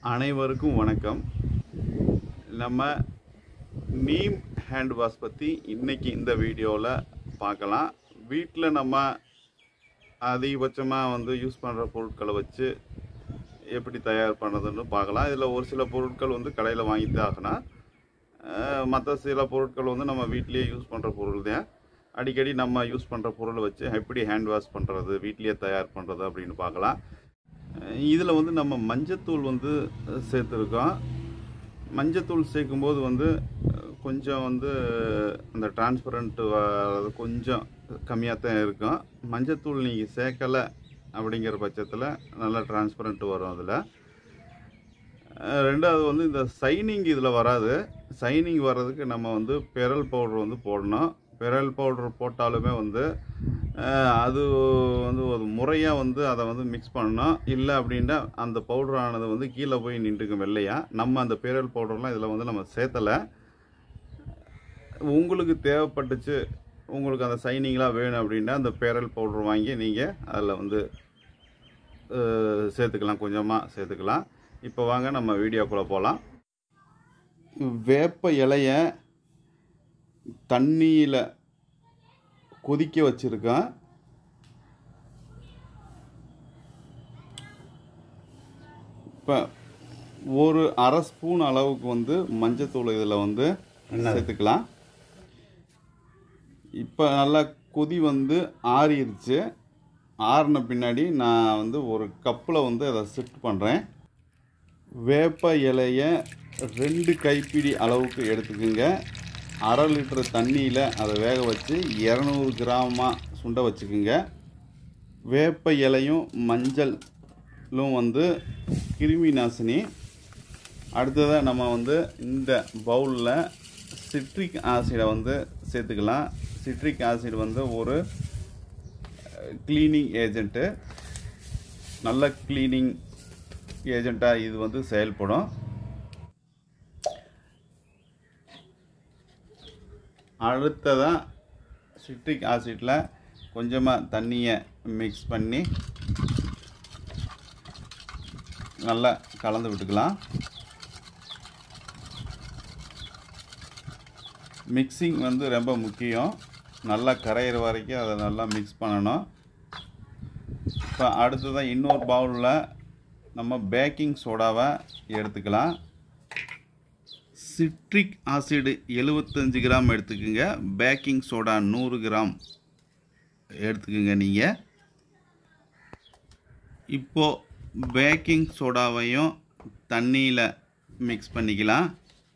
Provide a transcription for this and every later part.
அனைவருக்கும் வணக்கம் நம்ம நீம் ஹேண்ட் வாஷ் பற்றி இன்னைக்கு இந்த வீடியோவில் பார்க்கலாம் வீட்டில் நம்ம அதிகபட்சமாக வந்து யூஸ் பண்ணுற பொருட்களை வச்சு எப்படி தயார் பண்ணுறதுன்னு பார்க்கலாம் இதில் ஒரு சில பொருட்கள் வந்து கடையில் வாங்கித்தான் ஆகணும் மற்ற சில பொருட்கள் வந்து நம்ம வீட்டிலேயே யூஸ் பண்ணுற பொருள் தான் அடிக்கடி நம்ம யூஸ் பண்ணுற பொருளை வச்சு எப்படி ஹேண்ட் வாஷ் பண்ணுறது வீட்டிலேயே தயார் பண்ணுறது அப்படின்னு பார்க்கலாம் இதில் வந்து நம்ம மஞ்சத்தூள் வந்து சேர்த்துருக்கோம் மஞ்சத்தூள் சேர்க்கும்போது வந்து அஹ், கொஞ்சம் வந்து அந்த டிரான்ஸ்பரண்ட் வர்றது கொஞ்சம் கம்மியாக தான் இருக்கும் மஞ்சத்தூள் நீங்கள் சேர்க்கலை அப்படிங்கிற பட்சத்தில் நல்லா டிரான்ஸ்பரண்ட் வரும் அதில் ரெண்டாவது வந்து இந்த சைனிங் இதில் வராது சைனிங் வர்றதுக்கு நம்ம வந்து பெரல் பவுடர் வந்து போடணும் பெரல் பவுடர் போட்டாலுமே வந்து அஹ், அது வந்து ஒரு முறையாக வந்து அதை வந்து மிக்ஸ் பண்ணணும் இல்லை அப்படின்னா அந்த பவுடரானது வந்து கீழே போய் நின்றுக்கும் வெள்ளையா நம்ம அந்த பெரல் பவுடர்லாம் இதில் வந்து நம்ம சேர்த்தலை உங்களுக்கு தேவைப்பட்டுச்சு உங்களுக்கு அந்த சைனிங்லாம் வேணும் அப்படின்னா அந்த பேரல் பவுடர் வாங்கி நீங்கள் அதில் வந்து அஹ், சேர்த்துக்கலாம் கொஞ்சமாக சேர்த்துக்கலாம் இப்போ வாங்க நம்ம வீடியோக்குள்ளே போகலாம் வேப்ப இலைய தண்ணியில் கொதிக்க வச்சுருக்கேன் இப்போ ஒரு அரை ஸ்பூன் அளவுக்கு வந்து மஞ்சத்தூள் இதில் வந்து சேர்த்துக்கலாம் இப்போ நல்லா கொதி வந்து ஆறிடுச்சு ஆறின பின்னாடி நான் வந்து ஒரு கப்பில் வந்து அதை ஷிஃப்ட் பண்ணுறேன் வேப்ப இலைய ரெண்டு கைப்பிடி அளவுக்கு எடுத்துக்கோங்க அரை லிட்டர் தண்ணியில் அதை வேக வச்சு இரநூறு கிராமாக சுண்ட வச்சுக்கோங்க வேப்ப இலையும் மஞ்சளும் வந்து கிருமி நாசினி அடுத்ததாக நம்ம வந்து இந்த பவுலில் சிட்ரிக் ஆசிடை வந்து சேர்த்துக்கலாம் சிட்ரிக் ஆசிட் வந்து ஒரு க்ளீனிங் ஏஜென்ட்டு நல்ல க்ளீனிங் ஏஜெண்ட்டாக இது வந்து செயல்படும் அடுத்ததாக சிட்ரிக் ஆசிட்டில் கொஞ்சமாக தண்ணியை மிக்ஸ் பண்ணி நல்லா கலந்து விட்டுக்கலாம் மிக்சிங் வந்து ரொம்ப முக்கியம் நல்லா கரையிற வரைக்கும் அதை நல்லா மிக்ஸ் பண்ணணும் இப்போ அடுத்ததாக இன்னொரு பவுலில் நம்ம பேக்கிங் சோடாவை எடுத்துக்கலாம் சிட்ரிக் ஆசிட் எழுபத்தஞ்சு கிராம் எடுத்துக்கோங்க பேக்கிங் சோடா நூறு கிராம் எடுத்துக்கோங்க நீங்கள் இப்போது பேக்கிங் சோடாவையும் தண்ணியில் மிக்ஸ் பண்ணிக்கலாம்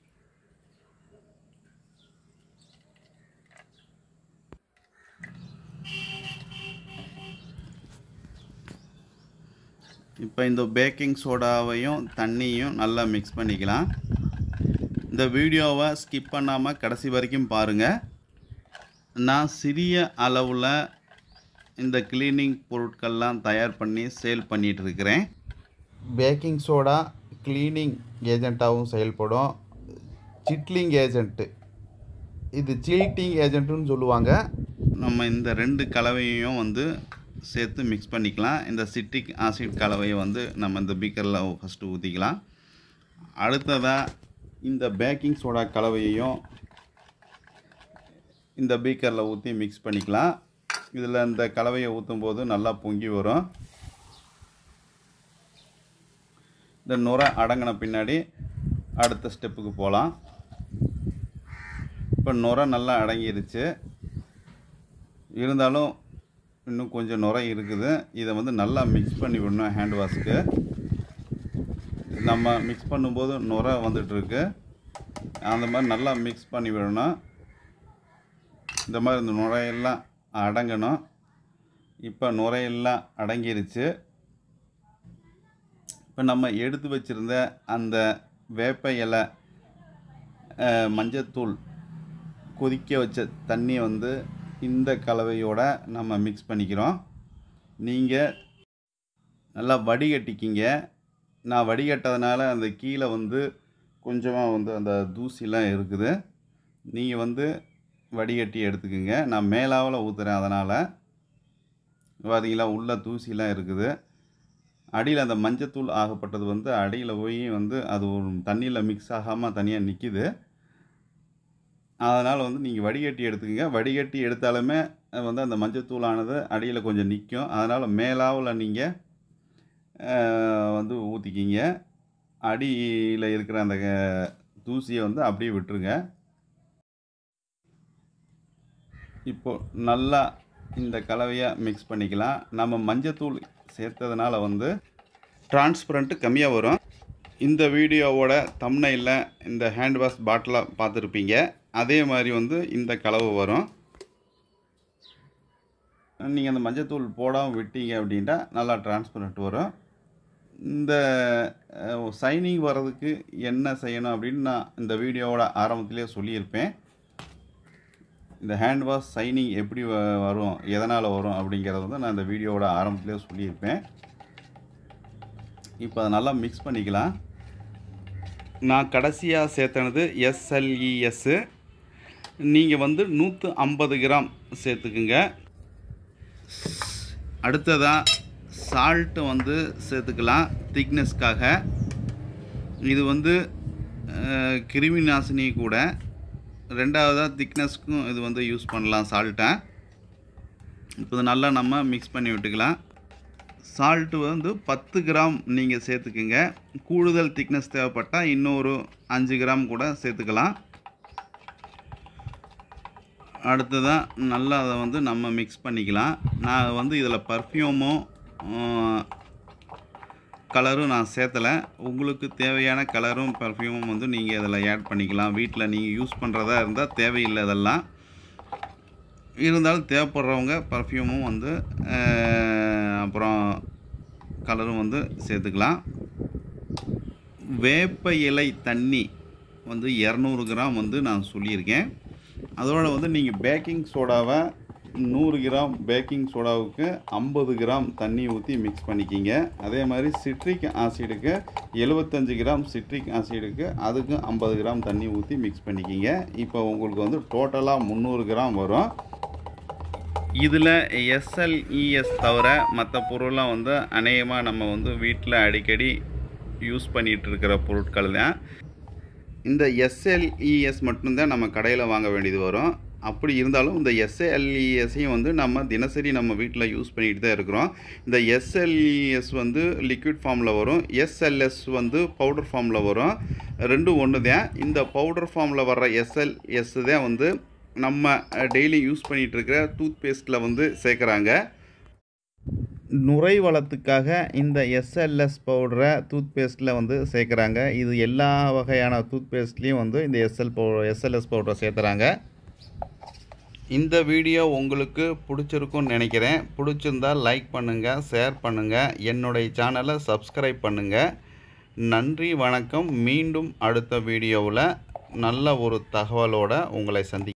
இப்போ இந்த பேக்கிங் சோடாவையும் தண்ணியும் நல்லா மிக்ஸ் பண்ணிக்கலாம் இந்த வீடியோவை ஸ்கிப் பண்ணாமல் கடைசி வரைக்கும் பாருங்கள் நான் சிறிய அளவில் இந்த கிளீனிங் பொருட்கள்லாம் தயார் பண்ணி சேல் பண்ணிகிட்டு இருக்கிறேன் பேக்கிங் சோடா க்ளீனிங் ஏஜெண்ட்டாகவும் செயல்படும் சிட்லிங் ஏஜென்ட்டு இது சில்ட்டிங் ஏஜென்ட்டுன்னு சொல்லுவாங்க நம்ம இந்த ரெண்டு கலவையும் வந்து சேர்த்து மிக்ஸ் பண்ணிக்கலாம் இந்த சிட்ரிக் ஆசிட் கலவையை வந்து நம்ம இந்த பீக்கரில் ஃபஸ்ட்டு ஊற்றிக்கலாம் அடுத்ததாக இந்த பேக்கிங் சோடா கலவையையும் இந்த பீக்கரில் ஊற்றி மிக்ஸ் பண்ணிக்கலாம் இதில் இந்த கலவையை ஊற்றும் போது நல்லா பொங்கி வரும் இந்த நுரை அடங்கின பின்னாடி அடுத்த ஸ்டெப்புக்கு போகலாம் இப்போ நுரை நல்லா அடங்கிருச்சு இருந்தாலும் இன்னும் கொஞ்சம் நுரை இருக்குது இதை வந்து நல்லா மிக்ஸ் பண்ணி விடணும் ஹேண்ட் வாஷ்க்கு நம்ம மிக்ஸ் பண்ணும்போது நுரை வந்துட்டுருக்கு அந்த மாதிரி நல்லா மிக்ஸ் பண்ணி விடணும் இந்த மாதிரி இந்த நுரையெல்லாம் அடங்கணும் இப்போ நுரையெல்லாம் அடங்கிருச்சு இப்போ நம்ம எடுத்து வச்சுருந்த அந்த வேப்ப இலை அஹ், மஞ்சத்தூள் கொதிக்க வச்ச தண்ணியை வந்து இந்த கலவையோட நம்ம மிக்ஸ் பண்ணிக்கிறோம் நீங்கள் நல்லா வடிகட்டிக்கிங்க நான் வடிகட்டதுனால அந்த கீழே வந்து கொஞ்சமாக வந்து அந்த தூசிலாம் இருக்குது நீங்கள் வந்து வடிகட்டி எடுத்துக்கோங்க நான் மேலாவில் ஊற்றுறேன் அதனால் பார்த்தீங்களா உள்ள தூசிலாம் இருக்குது அடியில் அந்த மஞ்சத்தூள் ஆகப்பட்டது வந்து அடியில் போய் வந்து அது ஒரு தண்ணியில் மிக்ஸ் ஆகாமல் தனியாக நிற்கிது அதனால் வந்து நீங்கள் வடிகட்டி எடுத்துக்கங்க வடிகட்டி எடுத்தாலுமே அஹ், வந்து அந்த மஞ்சத்தூளானது அடியில் கொஞ்சம் நிற்கும் அதனால் மேலாவில் நீங்கள் வந்து ஊற்றிக்கிங்க அடியில் இருக்கிற அந்த அஹ், தூசியை வந்து அப்படியே விட்டுருங்க இப்போ நல்லா இந்த கலவையை மிக்ஸ் பண்ணிக்கலாம் நம்ம மஞ்சத்தூள் சேர்த்ததுனால வந்து டிரான்ஸ்பரண்ட்டு கம்மியாக வரும் இந்த வீடியோவோட தம்னையில் இந்த ஹேண்ட் வாஷ் பாட்டிலை பார்த்துருப்பீங்க அதே மாதிரி வந்து இந்த கலவை வரும் நீங்கள் அந்த மஞ்சத்தூள் போடாமல் விட்டீங்க அப்படின்ட்டா நல்லா டிரான்ஸ்பரண்ட் வரும் இந்த சைனிங் வர்றதுக்கு என்ன செய்யணும் அப்படின்னு நான் இந்த வீடியோவோட ஆரம்பத்திலே சொல்லியிருப்பேன் இந்த ஹேண்ட் வாஷ் சைனிங் எப்படி வ- வரும் எதனால் வரும் அப்படிங்கிறத வந்து நான் இந்த வீடியோவோட ஆரம்பத்திலே சொல்லியிருப்பேன் இப்போ அதை நல்லா மிக்ஸ் பண்ணிக்கலாம் நான் கடைசியாக சேர்த்தனது எஸ்எல்இஎஸ்ஸு நீங்கள் வந்து நூற்று ஐம்பது கிராம் சேர்த்துக்குங்க அடுத்ததாக சால்ட்டு வந்து சேர்த்துக்கலாம் திக்னஸ்க்காக இது வந்து அஹ், கிருமி நாசினி கூட ரெண்டாவதாக திக்னஸ்க்கும் இது வந்து யூஸ் பண்ணலாம் சால்ட்டை இப்போ இது நல்லா நம்ம மிக்ஸ் பண்ணி விட்டுக்கலாம் சால்ட்டு வந்து பத்து கிராம் நீங்கள் சேர்த்துக்குங்க கூடுதல் திக்னஸ் தேவைப்பட்டால் இன்னொரு அஞ்சு கிராம் கூட சேர்த்துக்கலாம் அடுத்ததாக நல்லா அதை வந்து நம்ம மிக்ஸ் பண்ணிக்கலாம் நான் வந்து இதில் பர்ஃப்யூமும் கலரும் நான் சேர்த்தலை உங்களுக்கு தேவையான கலரும் பர்ஃப்யூமும் வந்து நீங்கள் இதில் ஆட் பண்ணிக்கலாம் வீட்டில் நீங்கள் யூஸ் பண்ணுறதா இருந்தால் தேவையில்லை இதெல்லாம் இருந்தாலும் தேவைப்படுறவங்க பர்ஃப்யூமும் வந்து அஹ், அப்புறம் கலரும் வந்து சேர்த்துக்கலாம் வேப்ப இலை தண்ணி வந்து இரநூறு கிராம் வந்து நான் சொல்லியிருக்கேன் அதோட வந்து நீங்கள் பேக்கிங் சோடாவை நூறு கிராம் பேக்கிங் சோடாவுக்கு ஐம்பது கிராம் தண்ணி ஊற்றி மிக்ஸ் பண்ணிக்கிங்க அதே மாதிரி சிட்ரிக் ஆசிடுக்கு எழுபத்தஞ்சு கிராம் சிட்ரிக் ஆசிடுக்கு அதுக்கு ஐம்பது கிராம் தண்ணி ஊற்றி மிக்ஸ் பண்ணிக்கிங்க இப்போ உங்களுக்கு வந்து டோட்டலாக முந்நூறு கிராம் வரும் இதில் எஸ்எல்இஎஸ் தவிர மற்ற பொருள்லாம் வந்து அநேகமாக நம்ம வந்து வீட்டில் அடிக்கடி யூஸ் பண்ணிகிட்டு இருக்கிற பொருட்கள் தான் இந்த எஸ்எல்இஎஸ் மட்டும்தான் நம்ம கடையில் வாங்க வேண்டியது வரும் அப்படி இருந்தாலும் இந்த எஸ்எல்இஎஸ்ஸையும் வந்து நம்ம தினசரி நம்ம வீட்டில் யூஸ் பண்ணிட்டு தான் இருக்கிறோம் இந்த எஸ்எல்இஎஸ் வந்து லிக்விட் ஃபார்மில் வரும் எஸ்எல்எஸ் வந்து பவுடர் ஃபார்மில் வரும் ரெண்டும் ஒன்று தான் இந்த பவுடர் ஃபார்மில் வர்ற எஸ்எல்எஸ் தான் வந்து நம்ம டெய்லி யூஸ் பண்ணிகிட்டு இருக்கிற டூத் பேஸ்ட்டில் வந்து சேர்க்குறாங்க நுரை வளத்துக்காக இந்த எஸ்எல்எஸ் பவுடரை டூத் பேஸ்ட்டில் வந்து சேர்க்குறாங்க இது எல்லா வகையான டூத் பேஸ்ட்லேயும் வந்து இந்த எஸ்எல் பவு எஸ்எல்எஸ் பவுடரை சேர்த்துறாங்க இந்த வீடியோ உங்களுக்கு பிடிச்சிருக்கும்னு நினைக்கிறேன் பிடிச்சிருந்தா லைக் பண்ணுங்கள் ஷேர் பண்ணுங்கள் என்னுடைய சேனலை சப்ஸ்கிரைப் பண்ணுங்கள் நன்றி வணக்கம் மீண்டும் அடுத்த வீடியோவில் நல்ல ஒரு தகவலோடு உங்களை சந்தி